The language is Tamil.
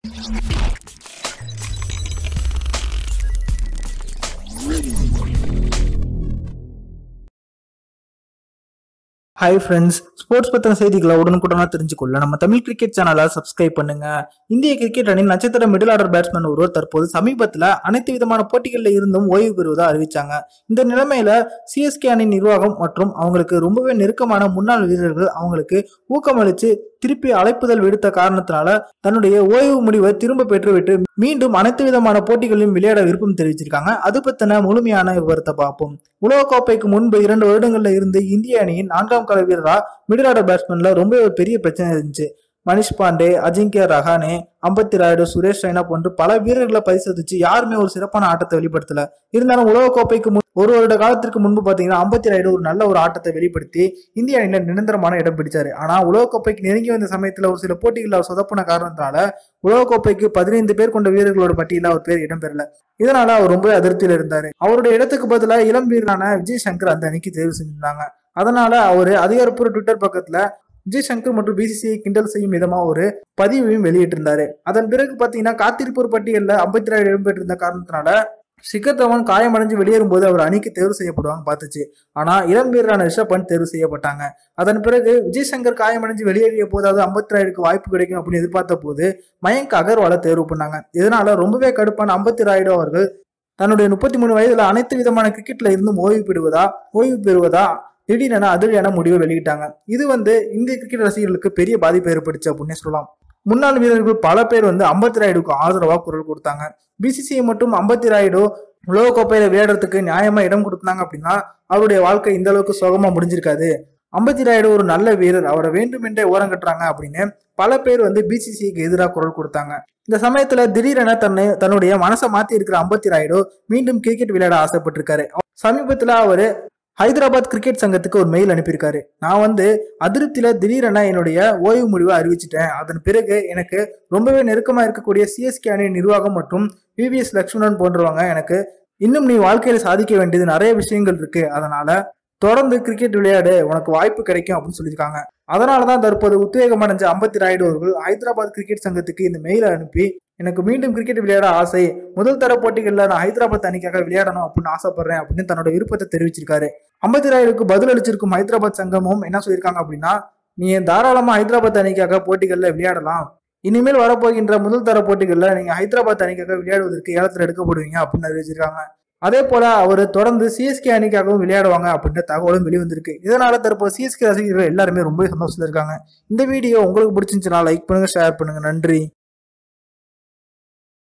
ஹாய் ஃப்ரெண்ட்ஸ் ஸ்போர்ட்ஸ் பத்தின செய்திகளை உடனுக்குடனா தெரிஞ்சுக்கொள்ள நம்ம தமிழ் கிரிக்கெட் சேனலை சப்ஸ்கிரைப் பண்ணுங்க இந்திய கிரிக்கெட் அணியின் நட்சத்திர மிடில் ஆர்டர் பேட்ஸ்மேன் ஒருவர் தற்போது சமீபத்தில் அனைத்து விதமான போட்டிகளில் இருந்தும் ஓய்வு பெறுவதா அறிவிச்சாங்க இந்த நிலைமையில சிஎஸ்கே அணி நிர்வாகம் மற்றும் அவங்களுக்கு ரொம்பவே நெருக்கமான முன்னாள் வீரர்கள் அவங்களுக்கு ஊக்கமளிச்சு திருப்பி அழைப்புதல் விடுத்த காரணத்தினால தன்னுடைய ஓய்வு முடிவை திரும்ப பெற்றுவிட்டு மீண்டும் அனைத்து விதமான போட்டிகளிலும் விளையாட விருப்பம் தெரிவிச்சிருக்காங்க அது பத்தின முழுமையான விவரத்தை பார்ப்போம் உலகக்கோப்பைக்கு முன்பு இரண்டு வருடங்கள்ல இருந்து இந்திய அணியின் நான்காம் கால வீரரா மிடில் ஆர்டர் பேட்ஸ்மேன்ல ரொம்ப ஒரு பெரிய பிரச்சனை இருந்துச்சு மணிஷ் பாண்டே அஜிங்கியா ரஹானே அம்பத்தி ராயுடு சுரேஷ் ரெய்னா போன்று பல வீரர்களை பரிசோதிச்சு யாருமே ஒரு சிறப்பான ஆட்டத்தை வெளிப்படுத்தல இருந்தாலும் உலகக்கோப்பைக்கு முன் ஒரு வருட காலத்திற்கு முன்பு பாத்தீங்கன்னா அம்பத்தி ராயுடு ஒரு நல்ல ஒரு ஆட்டத்தை வெளிப்படுத்தி இந்திய அணியில நிரந்தரமான இடம் பிடிச்சாரு ஆனா உலகக்கோப்பைக்கு நெருங்கி வந்த சமயத்துல ஒரு சில போட்டிகளில் அவர் சொதப்பின காரணத்தினால உலகக்கோப்பைக்கு பதினைந்து பேர் கொண்ட வீரர்களோட பட்டியல அவர் பேர் இடம்பெறல இதனால அவர் ரொம்ப அதிருப்தியில இருந்தாரு அவருடைய இடத்துக்கு பதிலாக இளம் வீரரான விஜய் சங்கர் அந்த அணிக்கு தேர்வு செஞ்சிருந்தாங்க அதனால அவர் அதிகாரப்பூர்வ ட்விட்டர் பக்கத்துல விஜய் சங்கர் மற்றும் பிசிசிஐ கிண்டல் செய்யும் விதமா ஒரு பதிவையும் வெளியிட்டிருந்தாரு அதன் பிறகு பாத்தீங்கன்னா காத்திருப்போர் பட்டியலில் ஐம்பத்தி ரெண்டு இடம்பெற்றிருந்த காரணத்தினால சிக்கர் தவன் காயமடைஞ்சு வெளியேறும் போது அவர் அணிக்கு தேர்வு செய்யப்படுவாங்க பார்த்துச்சு ஆனா இளம் வீரரான ரிஷப் பண்ட் தேர்வு செய்யப்பட்டாங்க அதன் பிறகு விஜய் சங்கர் காயமடைஞ்சு வெளியேறிய போதாவது ஐம்பத்தி ராயுடுக்கு வாய்ப்பு கிடைக்கும் அப்படின்னு எதிர்பார்த்த போது மயங்க் அகர்வாலை தேர்வு பண்ணாங்க இதனால ரொம்பவே கடுப்பான ஐம்பத்தி ராயுடு அவர்கள் தன்னுடைய முப்பத்தி மூணு வயதுல அனைத்து விதமான கிரிக்கெட்ல இருந்தும் ஓய்வு பெறுவதா ஓய்வு பெறுவதா திடீரென அதிர்ச்சியான முடிவை வெளியிட்டாங்க இது வந்து இந்திய கிரிக்கெட் ரசிகர்களுக்கு பெரிய பாதிப்பை ஏற்படுச்சு அப்படின்னே சொல்லலாம் முன்னாள் வீரர்கள் பல பேர் வந்து அம்பத்தி ராயுடுக்கு ஆதரவா குரல் கொடுத்தாங்க பிசிசிஐ மற்றும் அம்பத்தி ராயுடு உலகக்கோப்பையில விளையாடுறதுக்கு நியாயமா இடம் கொடுத்தாங்க அப்படின்னா அவருடைய வாழ்க்கை இந்த அளவுக்கு சோகமா முடிஞ்சிருக்காது அம்பத்தி ராயுடு ஒரு நல்ல வீரர் அவரை வேண்டுமென்றே ஓரம் கட்டுறாங்க அப்படின்னு பல பேர் வந்து பிசிசிஐக்கு எதிராக குரல் கொடுத்தாங்க இந்த சமயத்துல திடீரென தன்னை தன்னுடைய மனசை மாத்தி இருக்கிற அம்பத்தி ராயுடு மீண்டும் கிரிக்கெட் விளையாட ஆசைப்பட்டிருக்காரு சமீபத்துல அவரு ஹைதராபாத் கிரிக்கெட் சங்கத்துக்கு ஒரு மெயில் அனுப்பியிருக்காரு நான் வந்து அதிருப்தியில திடீரென என்னுடைய ஓய்வு முடிவை அறிவிச்சிட்டேன் அதன் பிறகு எனக்கு ரொம்பவே நெருக்கமா இருக்கக்கூடிய சிஎஸ்கே அணி நிர்வாகம் மற்றும் விவிஎஸ் லட்சுமணன் போன்றவங்க எனக்கு இன்னும் நீ வாழ்க்கையில சாதிக்க வேண்டியது நிறைய விஷயங்கள் இருக்கு அதனால தொடர்ந்து கிரிக்கெட் விளையாடு உனக்கு வாய்ப்பு கிடைக்கும் அப்படின்னு சொல்லியிருக்காங்க அதனால தான் தற்போது உத்வேகம் அடைஞ்ச அம்பத்தி ராயுடு அவர்கள் ஹைதராபாத் கிரிக்கெட் சங்கத்துக்கு இந்த மெயிலை அனுப்பி எனக்கு மீண்டும் கிரிக்கெட் விளையாட ஆசை முதல் தர போட்டிகளில் நான் ஹைதராபாத் அணிக்காக விளையாடணும் அப்படின்னு ஆசைப்படுறேன் அப்படின்னு தன்னோட விருப்பத்தை தெரிவிச்சிருக்காரு அம்பத்தி ராயுடுக்கு பதில் அளிச்சிருக்கும் ஹைதராபாத் சங்கமும் என்ன சொல்லியிருக்காங்க அப்படின்னா நீ தாராளமா ஹைதராபாத் அணிக்காக போட்டிகளில் விளையாடலாம் இனிமேல் வரப்போகின்ற முதல் தர போட்டிகளில் நீங்க ஹைதராபாத் அணிக்காக விளையாடுவதற்கு ஏலத்தில் எடுக்கப்படுவீங்க அப்படின்னு அறிவிச்சிருக்காங்க அதே போல அவர் தொடர்ந்து சிஎஸ்கே அணிக்காகவும் விளையாடுவாங்க அப்படின்ற தகவலும் வெளிவந்திருக்கு இதனால தற்போது சிஎஸ்கே ரசிகர்கள் எல்லாருமே ரொம்ப சந்தோஷத்துல இருக்காங்க இந்த வீடியோ உங்களுக்கு பிடிச்சிருந்துச்சுன்னா லைக் பண்ணுங்க ஷேர் பண்ணுங்க நன்றி